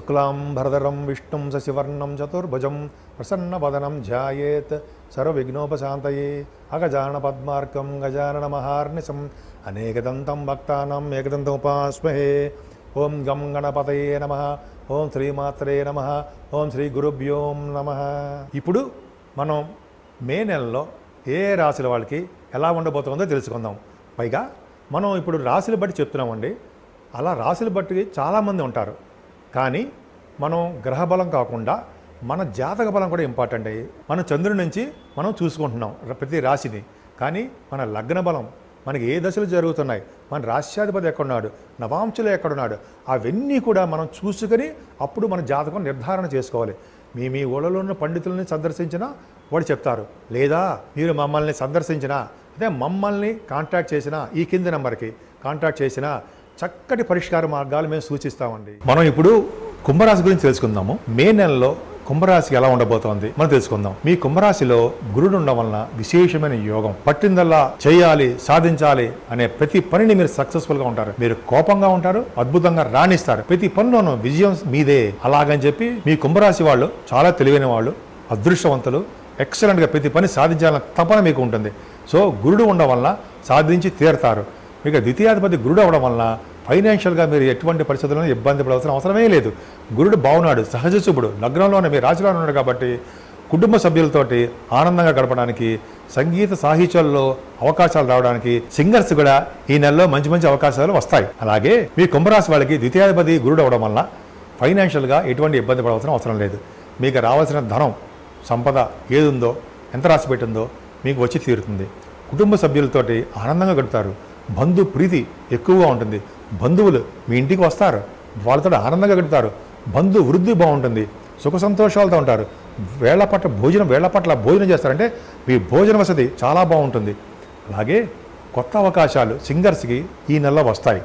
శుక్లాంబరధరం విష్ణుం శశివర్ణం చతుర్భుజం ప్రసన్నవదనం ధ్యాయేత్ సర్వవిఘ్నోపశాంతయే అగజాన పద్మార్కం గజానన మహార్నిశం అనేకదంతం భక్తానం ఏకదంతం ఉపాస్మహే ఓం గం గణపతయే నమ ఓం శ్రీమాత్రే నమ ఓం శ్రీ గురుభ్యోం నమ ఇప్పుడు మనం మే నెలలో ఏ ఏ రాశుల వాళ్ళకి ఎలా ఉండబోతుందో తెలుసుకుందాం పైగా మనం ఇప్పుడు రాశులు బట్టి చెప్తున్నామండి అలా రాశులు బట్టి చాలామంది ఉంటారు కానీ మనం గ్రహ బలం కాకుండా మన జాతక బలం కూడా ఇంపార్టెంట్ అయ్యి మన చంద్రుడి నుంచి మనం చూసుకుంటున్నాం ర- ప్రతి రాశిని కానీ మన లగ్న బలం మనకి ఏ దశలు జరుగుతున్నాయి మన రాష్ట్రాధిపతి ఎక్కడున్నాడు నవాంశులు ఎక్కడున్నాడు అవన్నీ కూడా మనం చూసుకొని అప్పుడు మన జాతకం నిర్ధారణ చేసుకోవాలి మీ మీ ఊళ్ళలో ఉన్న పండితుల్ని సందర్శించినా వాడు చెప్తారు లేదా మీరు మమ్మల్ని సందర్శించినా అదే మమ్మల్ని కాంటాక్ట్ చేసినా ఈ కింది నెంబర్కి కాంటాక్ట్ చేసినా చక్కటి పరిష్కార మార్గాలు మేము సూచిస్తామండి మనం ఇప్పుడు కుంభరాశి గురించి తెలుసుకుందాము మే నెలలో కుంభరాశి ఎలా ఉండబోతోంది మనం తెలుసుకుందాం మీ కుంభరాశిలో గురుడు ఉండడం వలన విశేషమైన యోగం పట్టిందల్లా చేయాలి సాధించాలి అనే ప్రతి పనిని మీరు సక్సెస్ఫుల్ గా ఉంటారు మీరు కోపంగా ఉంటారు అద్భుతంగా రాణిస్తారు ప్రతి పనిలోనూ విజయం మీదే అలాగని చెప్పి మీ కుంభరాశి వాళ్ళు చాలా తెలివైన వాళ్ళు అదృష్టవంతులు ఎక్సలెంట్గా ప్రతి పని సాధించాలన్న తపన మీకు ఉంటుంది సో గురుడు ఉండడం వల్ల సాధించి తీరతారు మీకు ద్వితీయాధిపతి గురుడు అవడం వలన ఫైనాన్షియల్గా మీరు ఎటువంటి పరిస్థితుల్లో ఇబ్బంది పడవలసిన అవసరమే లేదు గురుడు బాగున్నాడు సహజ శుభుడు లగ్నంలోనే మీ రాశిలో ఉన్నాడు కాబట్టి కుటుంబ సభ్యులతోటి ఆనందంగా గడపడానికి సంగీత సాహిత్యాల్లో అవకాశాలు రావడానికి సింగర్స్ కూడా ఈ నెలలో మంచి మంచి అవకాశాలు వస్తాయి అలాగే మీ కుంభరాశి వాళ్ళకి ద్వితీయాధిపతి గురుడు అవడం వల్ల ఫైనాన్షియల్గా ఎటువంటి ఇబ్బంది పడవలసిన అవసరం లేదు మీకు రావాల్సిన ధనం సంపద ఏది ఉందో ఎంత రాసి పెట్టిందో మీకు వచ్చి తీరుతుంది కుటుంబ సభ్యులతోటి ఆనందంగా గడుపుతారు బంధు ప్రీతి ఎక్కువగా ఉంటుంది బంధువులు మీ ఇంటికి వస్తారు వాళ్ళతో ఆనందంగా గడుపుతారు బంధు వృద్ధి బాగుంటుంది సుఖ సంతోషాలతో ఉంటారు వేళ పట్ల భోజనం వేళ పట్ల భోజనం చేస్తారంటే మీ భోజన వసతి చాలా బాగుంటుంది అలాగే కొత్త అవకాశాలు సింగర్స్కి ఈ నెలలో వస్తాయి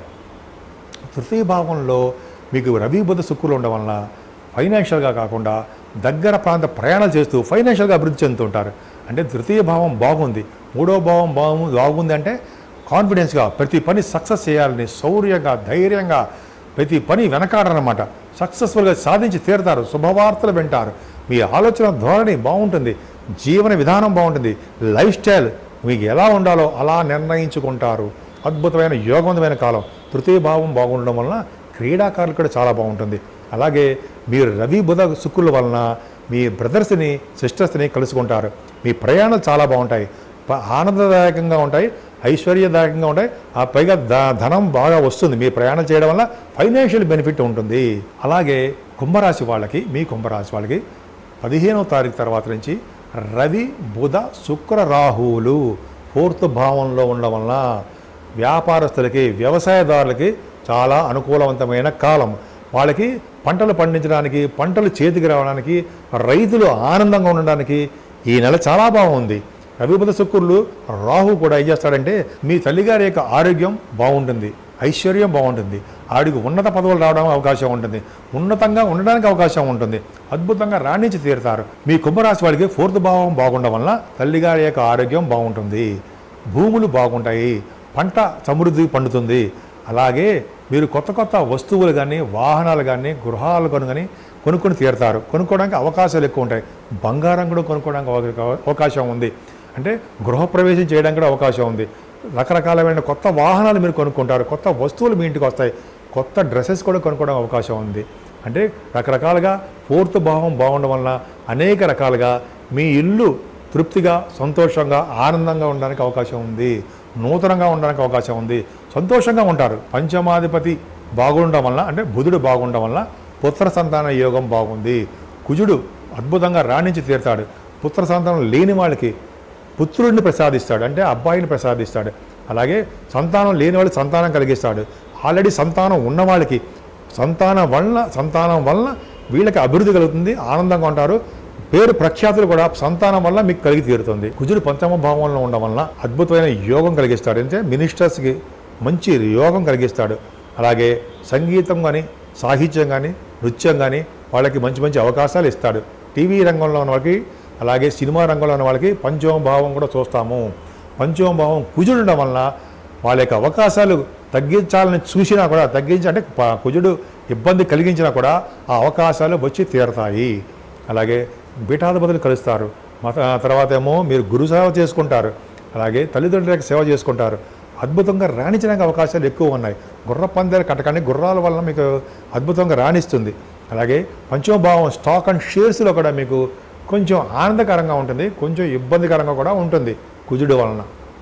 తృతీయ భావంలో మీకు రవి బుధ శుక్రులు ఉండడం వలన ఫైనాన్షియల్గా కాకుండా దగ్గర ప్రాంత ప్రయాణాలు చేస్తూ ఫైనాన్షియల్గా అభివృద్ధి చెందుతుంటారు అంటే తృతీయ భావం బాగుంది మూడో భావం బాగు బాగుంది అంటే కాన్ఫిడెన్స్గా ప్రతి పని సక్సెస్ చేయాలని శౌర్యంగా ధైర్యంగా ప్రతి పని వెనకాడనమాట సక్సెస్ఫుల్గా సాధించి తీరుతారు శుభవార్తలు వింటారు మీ ఆలోచన ధోరణి బాగుంటుంది జీవన విధానం బాగుంటుంది లైఫ్ స్టైల్ మీకు ఎలా ఉండాలో అలా నిర్ణయించుకుంటారు అద్భుతమైన యోగవంతమైన కాలం తృతీయ భావం బాగుండడం వలన క్రీడాకారులు కూడా చాలా బాగుంటుంది అలాగే మీరు రవి బుధ శుక్రుల వలన మీ బ్రదర్స్ని సిస్టర్స్ని కలుసుకుంటారు మీ ప్రయాణాలు చాలా బాగుంటాయి ప- ఆనందదాయకంగా ఉంటాయి ఐశ్వర్యదాయకంగా ఉంటాయి ఆ పైగా ద- ధనం బాగా వస్తుంది మీ ప్రయాణం చేయడం వల్ల ఫైనాన్షియల్ బెనిఫిట్ ఉంటుంది అలాగే కుంభరాశి వాళ్ళకి మీ కుంభరాశి వాళ్ళకి పదిహేనవ తారీఖు తర్వాత నుంచి రవి బుధ శుక్ర రాహువులు ఫోర్త్ భావంలో ఉండడం వలన వ్యాపారస్తులకి వ్యవసాయదారులకి చాలా అనుకూలవంతమైన కాలం వాళ్ళకి పంటలు పండించడానికి పంటలు చేతికి రావడానికి రైతులు ఆనందంగా ఉండడానికి ఈ నెల చాలా బాగుంది రవిబుధ శుక్రులు రాహు కూడా ఏం చేస్తాడంటే మీ తల్లిగారి యొక్క ఆరోగ్యం బాగుంటుంది ఐశ్వర్యం బాగుంటుంది ఆడికి ఉన్నత పదవులు రావడం అవకాశం ఉంటుంది ఉన్నతంగా ఉండడానికి అవకాశం ఉంటుంది అద్భుతంగా రాణించి తీరుతారు మీ కుంభరాశి వాళ్ళకి ఫోర్త్ భావం బాగుండడం వలన తల్లిగారి యొక్క ఆరోగ్యం బాగుంటుంది భూములు బాగుంటాయి పంట సమృద్ధి పండుతుంది అలాగే మీరు కొత్త కొత్త వస్తువులు కానీ వాహనాలు కానీ గృహాలు కొనుగొని కొనుక్కొని తీరుతారు కొనుక్కోవడానికి అవకాశాలు ఎక్కువ ఉంటాయి బంగారం కూడా కొనుక్కోవడానికి అవ- అవకాశం ఉంది అంటే గృహప్రవేశం చేయడానికి కూడా అవకాశం ఉంది రకరకాలమైన కొత్త వాహనాలు మీరు కొనుక్కుంటారు కొత్త వస్తువులు మీ ఇంటికి వస్తాయి కొత్త డ్రెస్సెస్ కూడా కొనుక్కోవడం అవకాశం ఉంది అంటే రకరకాలుగా ఫోర్త్ భావం బాగుండడం వలన అనేక రకాలుగా మీ ఇల్లు తృప్తిగా సంతోషంగా ఆనందంగా ఉండడానికి అవకాశం ఉంది నూతనంగా ఉండడానికి అవకాశం ఉంది సంతోషంగా ఉంటారు పంచమాధిపతి బాగుండడం వల్ల అంటే బుధుడు బాగుండడం వల్ల పుత్ర సంతాన యోగం బాగుంది కుజుడు అద్భుతంగా రాణించి తీరుతాడు పుత్ర సంతానం లేని వాళ్ళకి పుత్రుడిని ప్రసాదిస్తాడు అంటే అబ్బాయిని ప్రసాదిస్తాడు అలాగే సంతానం లేని వాళ్ళకి సంతానం కలిగిస్తాడు ఆల్రెడీ సంతానం ఉన్న వాళ్ళకి సంతానం వలన సంతానం వలన వీళ్ళకి అభివృద్ధి కలుగుతుంది ఆనందంగా ఉంటారు పేరు ప్రఖ్యాతులు కూడా సంతానం వల్ల మీకు కలిగి తీరుతుంది కుజుడు పంచమ భావంలో ఉండడం వలన అద్భుతమైన యోగం కలిగిస్తాడు అంటే మినిస్టర్స్కి మంచి యోగం కలిగిస్తాడు అలాగే సంగీతం కానీ సాహిత్యం కానీ నృత్యం కానీ వాళ్ళకి మంచి మంచి అవకాశాలు ఇస్తాడు టీవీ రంగంలో ఉన్న వాళ్ళకి అలాగే సినిమా రంగంలో ఉన్న వాళ్ళకి పంచమ భావం కూడా చూస్తాము పంచమ భావం కుజుడు ఉండడం వలన వాళ్ళ యొక్క అవకాశాలు తగ్గించాలని చూసినా కూడా తగ్గించి అంటే ప- కుజుడు ఇబ్బంది కలిగించినా కూడా ఆ అవకాశాలు వచ్చి తీరతాయి అలాగే పీఠాధిపతులు కలుస్తారు మత తర్వాత ఏమో మీరు గురు సేవ చేసుకుంటారు అలాగే తల్లిదండ్రులకు సేవ చేసుకుంటారు అద్భుతంగా రాణించడానికి అవకాశాలు ఎక్కువ ఉన్నాయి గుర్ర పందాలు కట్టకండి గుర్రాల వల్ల మీకు అద్భుతంగా రాణిస్తుంది అలాగే పంచమభావం స్టాక్ అండ్ షేర్స్లో కూడా మీకు కొంచెం ఆనందకరంగా ఉంటుంది కొంచెం ఇబ్బందికరంగా కూడా ఉంటుంది కుజుడు వలన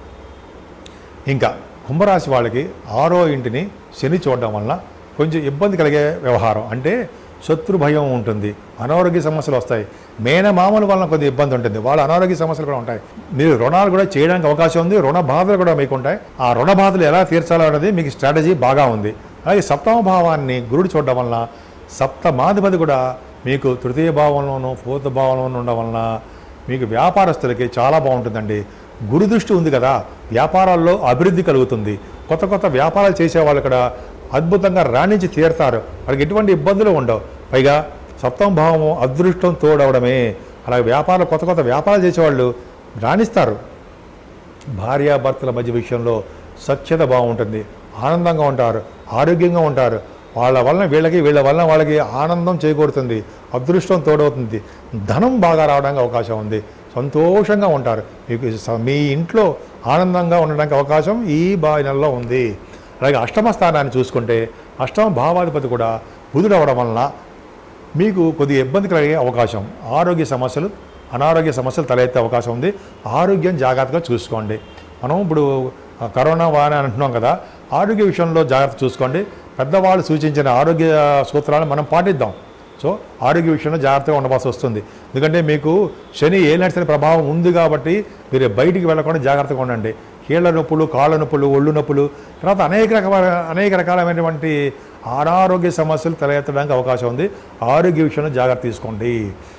ఇంకా కుంభరాశి వాళ్ళకి ఆరో ఇంటిని శని చూడడం వలన కొంచెం ఇబ్బంది కలిగే వ్యవహారం అంటే శత్రు భయం ఉంటుంది అనారోగ్య సమస్యలు వస్తాయి మేనమామల వలన కొద్ది ఇబ్బంది ఉంటుంది వాళ్ళ అనారోగ్య సమస్యలు కూడా ఉంటాయి మీరు రుణాలు కూడా చేయడానికి అవకాశం ఉంది రుణ బాధలు కూడా మీకు ఉంటాయి ఆ రుణ బాధలు ఎలా తీర్చాలో అనేది మీకు స్ట్రాటజీ బాగా ఉంది అలాగే సప్తమ భావాన్ని గురుడు చూడడం వలన సప్తమాధిపతి కూడా మీకు తృతీయ భావంలోనూ ఫోర్త్ భావంలోనూ ఉండడం వలన మీకు వ్యాపారస్తులకి చాలా బాగుంటుందండి గురు దృష్టి ఉంది కదా వ్యాపారాల్లో అభివృద్ధి కలుగుతుంది కొత్త కొత్త వ్యాపారాలు చేసే వాళ్ళు కూడా అద్భుతంగా రాణించి తీరుతారు వాళ్ళకి ఎటువంటి ఇబ్బందులు ఉండవు పైగా సప్తమ భావము అదృష్టం తోడవడమే అలాగే వ్యాపారాలు కొత్త కొత్త వ్యాపారాలు చేసేవాళ్ళు రాణిస్తారు భార్యాభర్తల మధ్య విషయంలో సఖ్యత బాగుంటుంది ఆనందంగా ఉంటారు ఆరోగ్యంగా ఉంటారు వాళ్ళ వలన వీళ్ళకి వీళ్ళ వలన వాళ్ళకి ఆనందం చేకూరుతుంది అదృష్టం తోడవుతుంది ధనం బాగా రావడానికి అవకాశం ఉంది సంతోషంగా ఉంటారు మీకు స- మీ ఇంట్లో ఆనందంగా ఉండడానికి అవకాశం ఈ బా నెలలో ఉంది అలాగే అష్టమ స్థానాన్ని చూసుకుంటే అష్టమ భావాధిపతి కూడా బుధుడు అవడం వలన మీకు కొద్దిగా ఇబ్బంది కలిగే అవకాశం ఆరోగ్య సమస్యలు అనారోగ్య సమస్యలు తలెత్తే అవకాశం ఉంది ఆరోగ్యం జాగ్రత్తగా చూసుకోండి మనం ఇప్పుడు ఆ, కరోనా వాన అని అంటున్నాం కదా ఆరోగ్య విషయంలో జాగ్రత్త చూసుకోండి పెద్దవాళ్ళు సూచించిన ఆరోగ్య సూత్రాలను మనం పాటిద్దాం సో ఆరోగ్య విషయంలో జాగ్రత్తగా ఉండవలసి వస్తుంది ఎందుకంటే మీకు శని ఏ నడిచిన ప్రభావం ఉంది కాబట్టి మీరు బయటికి వెళ్ళకుండా జాగ్రత్తగా ఉండండి కీళ్ళ నొప్పులు కాళ్ళ నొప్పులు ఒళ్ళు నొప్పులు తర్వాత అనేక రకమైన అనేక రకాలైనటువంటి అనారోగ్య సమస్యలు తలెత్తడానికి అవకాశం ఉంది ఆరోగ్య విషయంలో జాగ్రత్త తీసుకోండి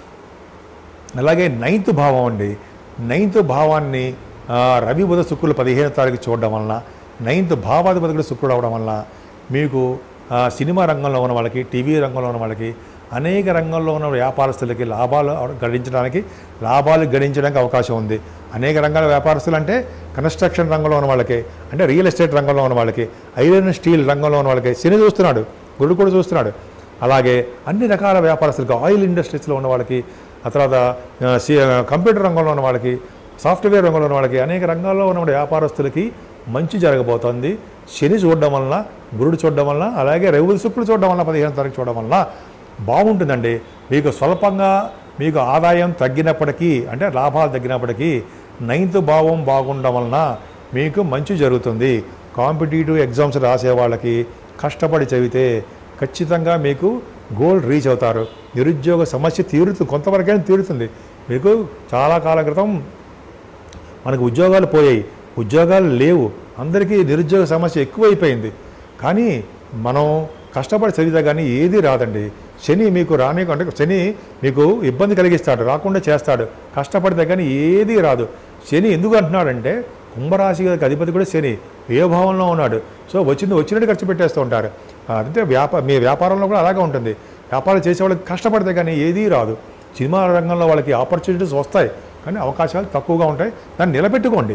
అలాగే నైన్త్ భావం అండి నైన్త్ భావాన్ని ఆ, రవి బుధ శుక్రులు పదిహేను తారీఖు చూడడం వలన నైన్త్ భావాధిపతులు శుక్రుడు అవడం వలన మీకు ఆ, సినిమా రంగంలో ఉన్న వాళ్ళకి టీవీ రంగంలో ఉన్న వాళ్ళకి అనేక రంగంలో ఉన్న వ్యాపారస్తులకి లాభాలు గడించడానికి లాభాలు గడించడానికి అవకాశం ఉంది అనేక రంగాల వ్యాపారస్తులు అంటే కన్స్ట్రక్షన్ రంగంలో ఉన్న వాళ్ళకి అంటే రియల్ ఎస్టేట్ రంగంలో ఉన్న వాళ్ళకి ఐరన్ స్టీల్ రంగంలో ఉన్న వాళ్ళకి శని చూస్తున్నాడు గురుడు కూడా చూస్తున్నాడు అలాగే అన్ని రకాల వ్యాపారస్తులకు ఆయిల్ ఇండస్ట్రీస్లో ఉన్న వాళ్ళకి ఆ తర్వాత ఆ, సి- ఆ, కంప్యూటర్ రంగంలో ఉన్న వాళ్ళకి సాఫ్ట్వేర్ రంగంలో ఉన్న వాళ్ళకి అనేక రంగాల్లో ఉన్న వ్యాపారస్తులకి మంచి జరగబోతోంది శని చూడడం వలన గురుడు చూడడం వలన అలాగే రవి శుక్రుడు చూడడం వలన పదిహేను తారీఖు చూడడం వలన బాగుంటుందండి మీకు స్వల్పంగా మీకు ఆదాయం తగ్గినప్పటికీ అంటే లాభాలు తగ్గినప్పటికీ నైన్త్ భావం బాగుండడం వలన మీకు మంచి జరుగుతుంది కాంపిటేటివ్ ఎగ్జామ్స్ రాసే వాళ్ళకి కష్టపడి చదివితే ఖచ్చితంగా మీకు గోల్ రీచ్ అవుతారు నిరుద్యోగ సమస్య తీరుతుంది కొంతవరకైనా తీరుతుంది మీకు చాలా కాలం క్రితం మనకు ఉద్యోగాలు పోయాయి ఉద్యోగాలు లేవు అందరికీ నిరుద్యోగ సమస్య ఎక్కువైపోయింది కానీ మనం కష్టపడి చదివితే కానీ ఏది రాదండి శని మీకు రాని అంటే శని మీకు ఇబ్బంది కలిగిస్తాడు రాకుండా చేస్తాడు కష్టపడితే కానీ ఏది రాదు శని ఎందుకు అంటున్నాడంటే కుంభరాశి అధిపతి కూడా శని ఏ భావంలో ఉన్నాడు సో వచ్చింది వచ్చినట్టు ఖర్చు పెట్టేస్తూ ఉంటారు ఆ, అంటే వ్యాపార మీ వ్యాపారంలో కూడా అలాగే ఉంటుంది వ్యాపారం చేసే వాళ్ళకి కష్టపడితే కానీ ఏదీ రాదు సినిమా రంగంలో వాళ్ళకి ఆపర్చునిటీస్ వస్తాయి కానీ అవకాశాలు తక్కువగా ఉంటాయి దాన్ని నిలబెట్టుకోండి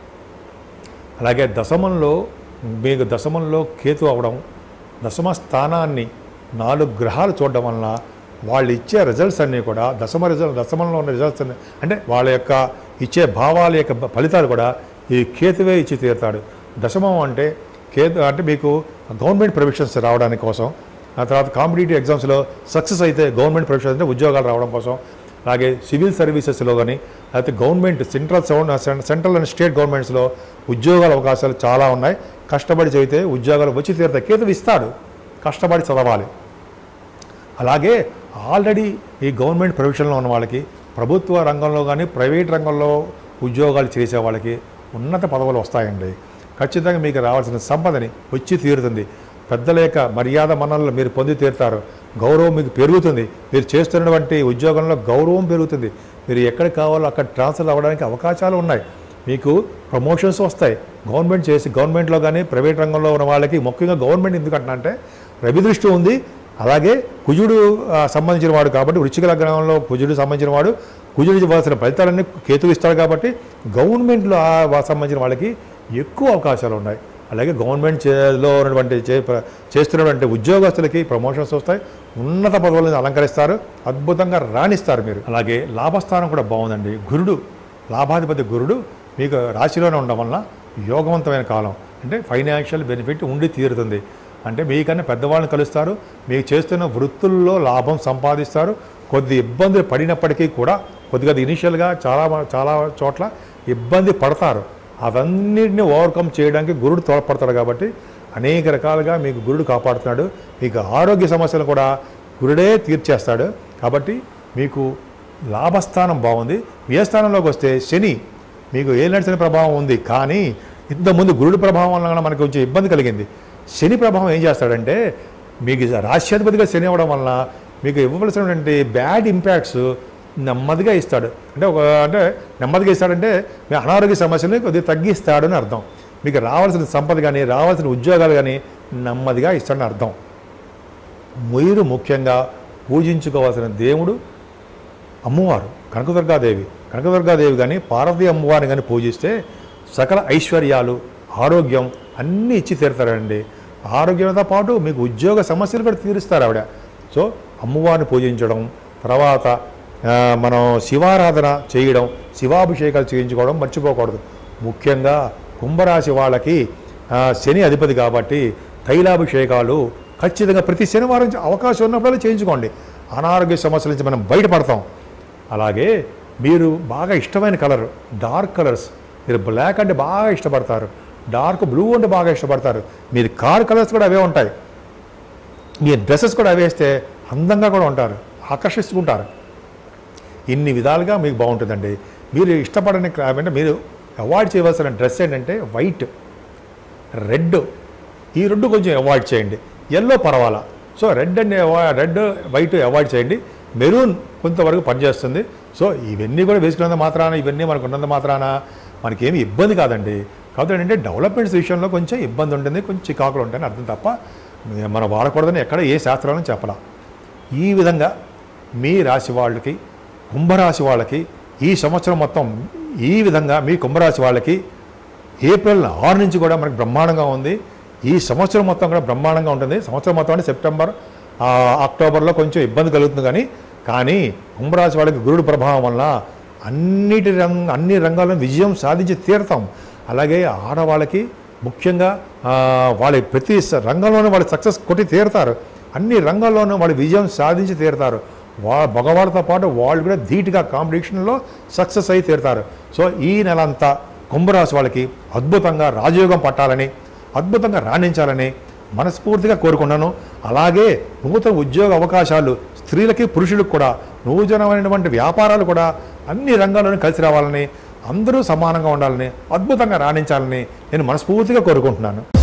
అలాగే దశమంలో మీకు దశమంలో కేతు అవడం దశమ స్థానాన్ని నాలుగు గ్రహాలు చూడడం వలన వాళ్ళు ఇచ్చే రిజల్ట్స్ అన్నీ కూడా దశమ రిజల్ట్ దశమంలో ఉన్న రిజల్ట్స్ అన్నీ అంటే వాళ్ళ యొక్క ఇచ్చే భావాల యొక్క ఫలితాలు కూడా ఈ కేతువే ఇచ్చి తీరుతాడు దశమం అంటే కేతు అంటే మీకు గవర్నమెంట్ ప్రొవిషన్స్ రావడానికి కోసం ఆ తర్వాత కాంపిటేటివ్ ఎగ్జామ్స్లో సక్సెస్ అయితే గవర్నమెంట్ ప్రొవిషన్స్ అంటే ఉద్యోగాలు రావడం కోసం అలాగే సివిల్ సర్వీసెస్లో కానీ లేకపోతే government central sound central and state గవర్నమెంట్స్లో ఉద్యోగాల అవకాశాలు చాలా ఉన్నాయి కష్టపడి చదివితే ఉద్యోగాలు వచ్చి తీరుతాయి కేతువు ఇస్తాడు కష్టపడి చదవాలి అలాగే ఆల్రెడీ ఈ గవర్నమెంట్ ప్రొవిషన్లో ఉన్న వాళ్ళకి ప్రభుత్వ రంగంలో కానీ ప్రైవేట్ రంగంలో ఉద్యోగాలు చేసే వాళ్ళకి ఉన్నత పదవులు వస్తాయండి ఖచ్చితంగా మీకు రావాల్సిన సంపదని వచ్చి తీరుతుంది పెద్దల యొక్క మర్యాద మన్ననలు మీరు పొంది తీరుతారు గౌరవం మీకు పెరుగుతుంది మీరు చేస్తున్నటువంటి ఉద్యోగంలో గౌరవం పెరుగుతుంది మీరు ఎక్కడ కావాలో అక్కడ ట్రాన్స్ఫర్ అవ్వడానికి అవకాశాలు ఉన్నాయి మీకు ప్రమోషన్స్ వస్తాయి గవర్నమెంట్ చేసి గవర్నమెంట్లో కానీ ప్రైవేట్ రంగంలో ఉన్న వాళ్ళకి ముఖ్యంగా గవర్నమెంట్ ఎందుకంటున్నా అంటే రవి దృష్టి ఉంది అలాగే కుజుడు ఆ, సంబంధించిన వాడు కాబట్టి వృచ్చిక లగ్నంలో కుజుడు సంబంధించిన వాడు కుజుడు ఇవ్వాల్సిన ఫలితాలన్నీ కేతు ఇస్తాడు కాబట్టి గవర్నమెంట్లో ఆ వా- సంబంధించిన వాళ్ళకి ఎక్కువ అవకాశాలు ఉన్నాయి అలాగే గవర్నమెంట్ చేలో ఉన్నటువంటి చే ప్ర- చేస్తున్నటువంటి ఉద్యోగస్తులకి ప్రమోషన్స్ వస్తాయి ఉన్నత పదవులను అలంకరిస్తారు అద్భుతంగా రాణిస్తారు మీరు అలాగే లాభస్థానం కూడా బాగుందండి గురుడు లాభాధిపతి గురుడు మీకు రాశిలోనే ఉండడం వలన యోగవంతమైన కాలం అంటే ఫైనాన్షియల్ బెనిఫిట్ ఉండి తీరుతుంది అంటే మీకన్నా పెద్దవాళ్ళని కలుస్తారు మీకు చేస్తున్న వృత్తుల్లో లాభం సంపాదిస్తారు కొద్ది ఇబ్బందులు పడినప్పటికీ కూడా కొద్దిగా ఇనిషియల్గా చాలా మ- చాలా చోట్ల ఇబ్బంది పడతారు అవన్నిటిని ఓవర్కమ్ చేయడానికి గురుడు తోడ్పడతాడు కాబట్టి అనేక రకాలుగా మీకు గురుడు కాపాడుతున్నాడు మీకు ఆరోగ్య సమస్యలు కూడా గురుడే తీర్చేస్తాడు కాబట్టి మీకు లాభస్థానం బాగుంది వ్యయ స్థానంలోకి వస్తే శని మీకు ఏలినాటి శని ప్రభావం ఉంది కానీ ఇంతకుముందు గురుడు ప్రభావం వలన మనకు కొంచెం ఇబ్బంది కలిగింది శని ప్రభావం ఏం చేస్తాడంటే మీకు రాష్ట్రాధిపతిగా శని అవ్వడం వలన మీకు ఇవ్వవలసినటువంటి బ్యాడ్ ఇంపాక్ట్స్ నెమ్మదిగా ఇస్తాడు అంటే ఒక అంటే నెమ్మదిగా ఇస్తాడంటే మీ అనారోగ్య సమస్యలు కొద్దిగా తగ్గిస్తాడు అని అర్థం మీకు రావాల్సిన సంపద కానీ రావాల్సిన ఉద్యోగాలు కానీ నెమ్మదిగా ఇస్తాడని అర్థం మీరు ముఖ్యంగా పూజించుకోవాల్సిన దేవుడు అమ్మవారు కనకదుర్గాదేవి కనకదుర్గాదేవి కానీ పార్వతీ అమ్మవారిని కానీ పూజిస్తే సకల ఐశ్వర్యాలు ఆరోగ్యం అన్నీ ఇచ్చి తీరుతారండి ఆరోగ్యంతో పాటు మీకు ఉద్యోగ సమస్యలు కూడా తీరుస్తారు ఆవిడ సో అమ్మవారిని పూజించడం తర్వాత ఆ, మనం శివారాధన చేయడం శివాభిషేకాలు చేయించుకోవడం మర్చిపోకూడదు ముఖ్యంగా కుంభరాశి వాళ్ళకి ఆ, శని అధిపతి కాబట్టి తైలాభిషేకాలు ఖచ్చితంగా ప్రతి శనివారం అవకాశం ఉన్నప్పుడల్లా చేయించుకోండి అనారోగ్య సమస్యల నుంచి మనం బయటపడతాం అలాగే మీరు బాగా ఇష్టమైన కలర్ డార్క్ కలర్స్ మీరు బ్లాక్ అంటే బాగా ఇష్టపడతారు డార్క్ బ్లూ అంటే బాగా ఇష్టపడతారు మీరు కార్ కలర్స్ కూడా అవే ఉంటాయి మీ డ్రెస్సెస్ కూడా అవే వేస్తే అందంగా కూడా ఉంటారు ఆకర్షిస్తుంటారు ఇన్ని విధాలుగా మీకు బాగుంటుందండి మీరు ఇష్టపడని క్లా- అంటే మీరు అవాయిడ్ చేయవలసిన డ్రెస్ ఏంటంటే వైట్ రెడ్ ఈ రెండు కొంచెం అవాయిడ్ చేయండి ఎల్లో పర్వాలా so red and red white avoid చేయండి మెరూన్ కొంతవరకు పనిచేస్తుంది సో ఇవన్నీ కూడా వేసుకున్నంత మాత్రాన ఇవన్నీ మనకు ఉన్నంత మాత్రాన మనకేమి ఇబ్బంది కాదండి కాబట్టి ఏంటంటే డెవలప్మెంట్స్ విషయంలో కొంచెం ఇబ్బంది ఉంటుంది కొంచెం చికాకులు ఉంటాయని అర్థం తప్ప మనం వాడకూడదని ఎక్కడ ఏ శాస్త్రాలను చెప్పలా ఈ విధంగా మీ రాశి వాళ్ళకి కుంభరాశి వాళ్ళకి ఈ సంవత్సరం మొత్తం ఈ విధంగా మీ కుంభరాశి వాళ్ళకి ఏప్రిల్ ఆరు నుంచి కూడా మనకి బ్రహ్మాండంగా ఉంది ఈ సంవత్సరం మొత్తం కూడా బ్రహ్మాండంగా ఉంటుంది సంవత్సరం మొత్తం అంటే సెప్టెంబర్ ఆ, అక్టోబర్లో కొంచెం ఇబ్బంది కలుగుతుంది కానీ కానీ కుంభరాశి వాళ్ళకి గురుడు ప్రభావం వల్ల అన్నిటి రంగ అన్ని రంగాల్లో విజయం సాధించి తీరుతాం అలాగే ఆడవాళ్ళకి ముఖ్యంగా ఆ, వాళ్ళ ప్రతి స- రంగంలోనూ వాళ్ళు సక్సెస్ కొట్టి తీరుతారు అన్ని రంగాల్లోనూ వాళ్ళు విజయం సాధించి తీరుతారు వా మగవాళ్ళతో పాటు వాళ్ళు కూడా ధీటుగా కాంపిటీషన్లో సక్సెస్ అయి తీరుతారు సో ఈ నెల అంతా కుంభరాశి వాళ్ళకి అద్భుతంగా రాజయోగం పట్టాలని అద్భుతంగా రాణించాలని మనస్ఫూర్తిగా కోరుకున్నాను అలాగే నూతన ఉద్యోగ అవకాశాలు స్త్రీలకి పురుషులకు కూడా నూతనమైనటువంటి వ్యాపారాలు కూడా అన్ని రంగాల్లోనూ కలిసి రావాలని అందరూ సమానంగా ఉండాలని అద్భుతంగా రాణించాలని నేను మనస్ఫూర్తిగా కోరుకుంటున్నాను